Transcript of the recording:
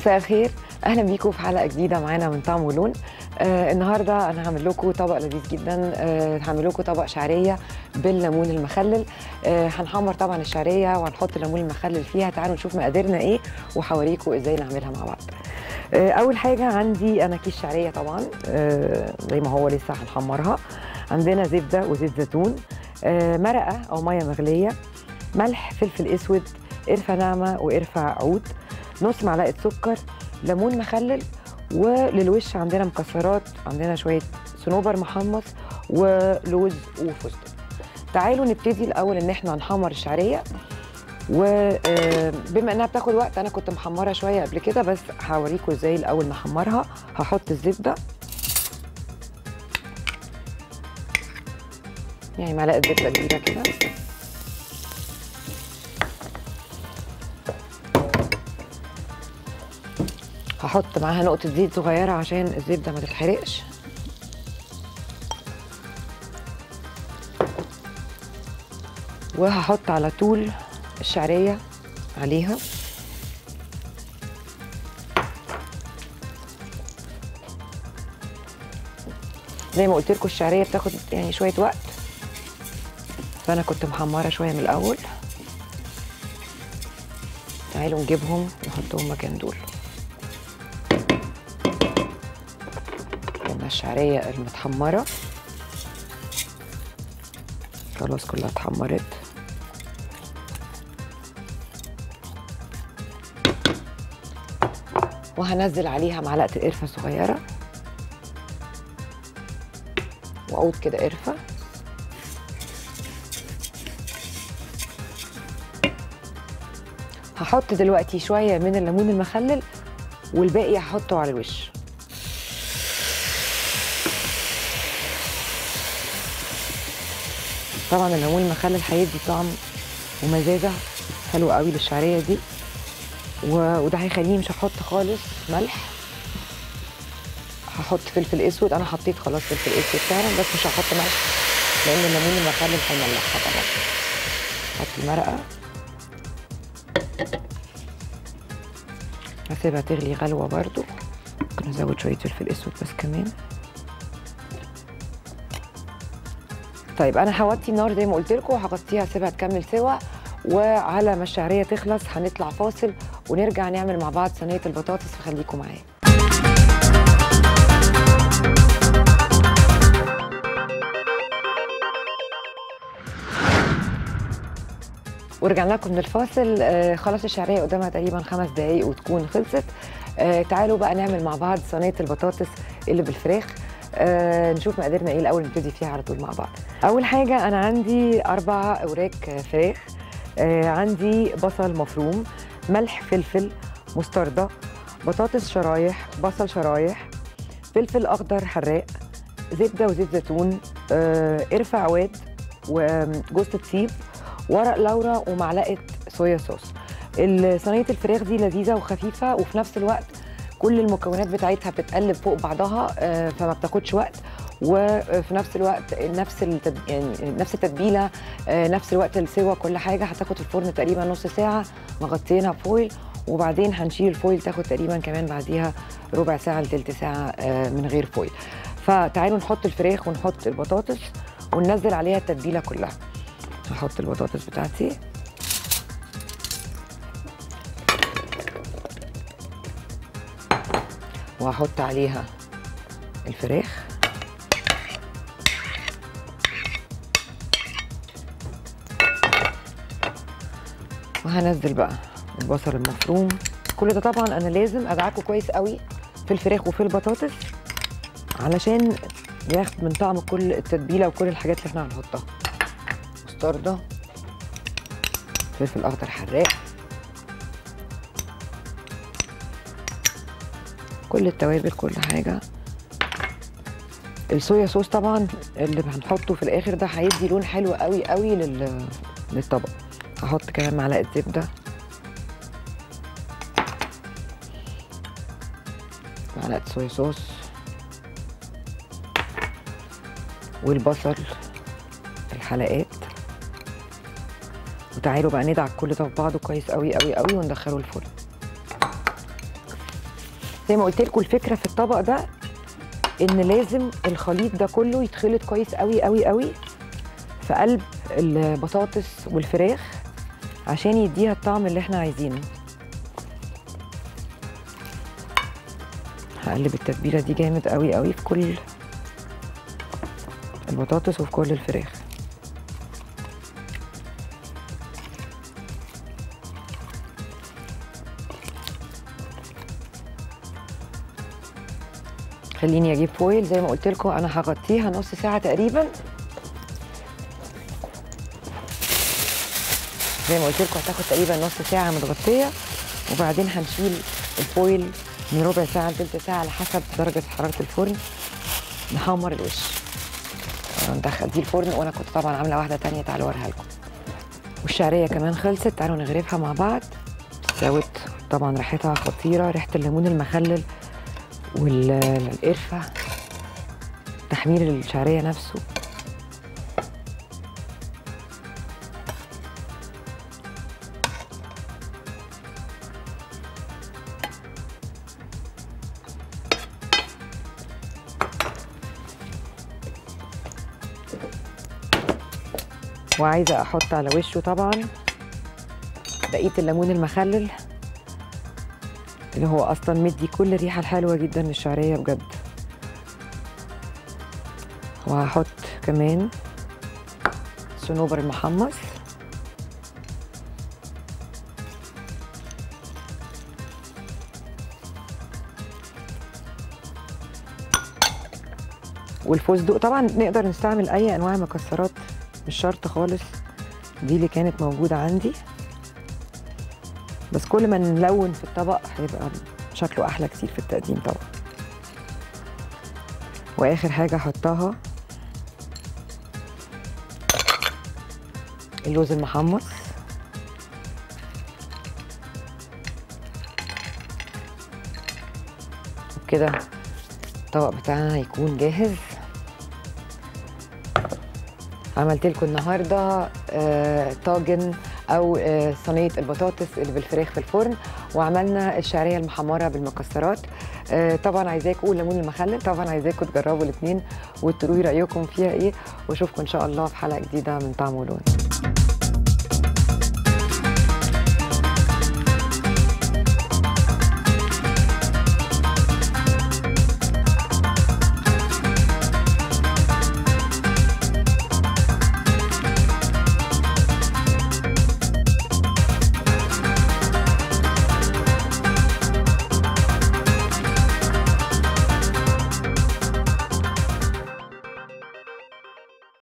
مساء الخير اهلا بيكم في حلقه جديده معانا من طعم ولون آه النهارده انا هعمل لكم طبق لذيذ جدا آه هعمل لكم طبق شعريه بالليمون المخلل آه هنحمر طبعا الشعريه وهنحط الليمون المخلل فيها تعالوا نشوف مقاديرنا ايه وهوريكم ازاي نعملها مع بعض آه اول حاجه عندي انا كيس شعريه طبعا آه زي ما هو لسه هنحمرها عندنا زبده وزيت زيتون آه مرقه او ميه مغليه ملح فلفل اسود قرفه ناعمه وقرفه عود نص معلقه سكر ليمون مخلل وللوش عندنا مكسرات عندنا شويه صنوبر محمص ولوز وفستق تعالوا نبتدي الاول ان احنا نحمر الشعريه وبما انها بتاخد وقت انا كنت محمرها شويه قبل كده بس هوريكم ازاي الاول نحمرها هحط الزبده يعني معلقه زبده كبيره كده هحط معاها نقطة زيت صغيرة عشان الزبدة ما تتحرقش وهحط على طول الشعرية عليها زي ما قلت لكم الشعرية بتاخد يعني شوية وقت فأنا كنت محمرة شوية من الأول تعالوا نجيبهم نحطهم مكان دول قلنا الشعرية المتحمرة خلاص كلها اتحمرت وهنزل عليها معلقة قرفة صغيرة وعود كده قرفة هحط دلوقتي شوية من الليمون المخلل والباقي هحطه على الوش طبعا الليمون المخلل هيدي طعم ومزازه حلو قوي للشعريه دي و... وده هيخليني مش هحط خالص ملح هحط فلفل اسود انا حطيت خلاص فلفل اسود فعلا بس مش هحط ملح لان الليمون المخلل هيملحها طبعا احط المرقه هسيبها تغلي غلوه برضو ممكن ازود شويه فلفل اسود بس كمان طيب انا هوطي النار زي ما قلت لكم وهغطيها اسيبها تكمل سوا وعلى ما الشعريه تخلص هنطلع فاصل ونرجع نعمل مع بعض صينيه البطاطس فخليكم معايا ورجعنا لكم من الفاصل آه خلاص الشعريه قدامها تقريبا خمس دقايق وتكون خلصت آه تعالوا بقى نعمل مع بعض صينيه البطاطس اللي بالفراخ آه نشوف مقاديرنا ايه الاول نبتدي فيها على طول مع بعض اول حاجه انا عندي اربع اوراق فراخ آه عندي بصل مفروم ملح فلفل مستردة بطاطس شرايح بصل شرايح فلفل اخضر حراق زبده وزيت زيتون آه قرفه عواد وجوز الطيب ورق لورا ومعلقه صويا صوص صينيه الفراخ دي لذيذه وخفيفه وفي نفس الوقت كل المكونات بتاعتها بتتقلب فوق بعضها فما بتاخدش وقت وفي نفس الوقت نفس التد... يعني نفس التتبيله نفس الوقت السوا كل حاجه هتاخد في الفرن تقريبا نص ساعه مغطينها بفويل وبعدين هنشيل الفويل تاخد تقريبا كمان بعديها ربع ساعه لثلث ساعه من غير فويل فتعالوا نحط الفراخ ونحط البطاطس وننزل عليها التتبيله كلها هحط البطاطس بتاعتي وهحط عليها الفراخ وهنزل بقى البصل المفروم كل ده طبعا انا لازم ادعكه كويس قوي في الفراخ وفي البطاطس علشان ياخد من طعم كل التتبيله وكل الحاجات اللي احنا هنحطها مستردة فلفل اخضر حراق كل التوابل كل حاجه الصويا صوص طبعا اللي هنحطه في الاخر ده هيدي لون حلو قوي قوي لل... للطبق هحط كمان معلقه زبده معلقه صويا صوص والبصل الحلقات وتعالوا بقى ندعك كل ده في بعضه كويس قوي قوي قوي وندخله الفرن زي ما قلت لكم الفكره في الطبق ده ان لازم الخليط ده كله يتخلط كويس قوي قوي قوي في قلب البطاطس والفراخ عشان يديها الطعم اللي احنا عايزينه هقلب التتبيله دي جامد قوي قوي في كل البطاطس وفي كل الفراخ خليني اجيب فويل زي ما قلت لكم انا هغطيها نص ساعه تقريبا زي ما قلت لكم هتاخد تقريبا نص ساعه متغطيه وبعدين هنشيل الفويل من ربع ساعه لثلث ساعه على حسب درجه حراره الفرن نحمر الوش ندخل دي الفرن وانا كنت طبعا عامله واحده تانية تعالوا اوريها لكم والشعريه كمان خلصت تعالوا نغرفها مع بعض استوت طبعا ريحتها خطيره ريحه الليمون المخلل والقرفه تحمير الشعريه نفسه وعايزه احط على وشه طبعا بقيه الليمون المخلل اللي هو اصلا مدي كل الريحه الحلوه جدا للشعريه بجد وهحط كمان صنوبر المحمص والفستق طبعا نقدر نستعمل اي انواع مكسرات مش شرط خالص دي اللي كانت موجوده عندي بس كل ما نلون في الطبق هيبقى شكله احلى كتير في التقديم طبعا واخر حاجه احطها اللوز المحمص وبكده الطبق بتاعنا هيكون جاهز عملت لكم النهارده آه طاجن او آه صينيه البطاطس اللي بالفراخ في الفرن وعملنا الشعريه المحمره بالمكسرات آه طبعا عايزاكم والليمون المخلل طبعا عايزاكم تجربوا الاثنين وتقولوا لي رايكم فيها ايه واشوفكم ان شاء الله في حلقه جديده من طعم ولون